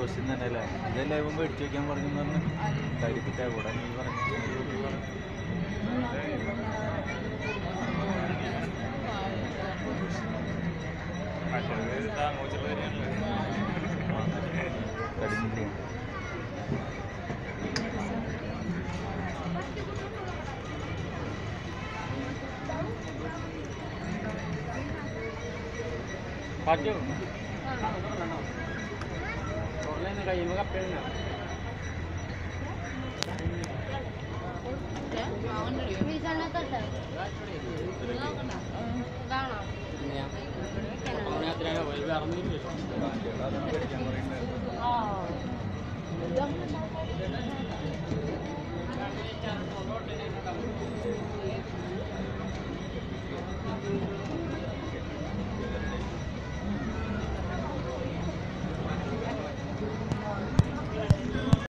question തന്നെ അല്ലേ ഇതല്ലേ ഇവൻ മേടിച്ചു വയ്ക്കാൻ പറഞ്ഞു പറഞ്ഞു കരിപ്പിറ്റ കൂടെ നീ പറഞ്ഞു കടിഞ്ഞില്ലേ പറ്റോ കഴിയുമ്പോൾ കപ്പയാണ് അതിനാ പോയി വേറെ അതൊന്നും മേടിക്കാൻ പറയുന്നത്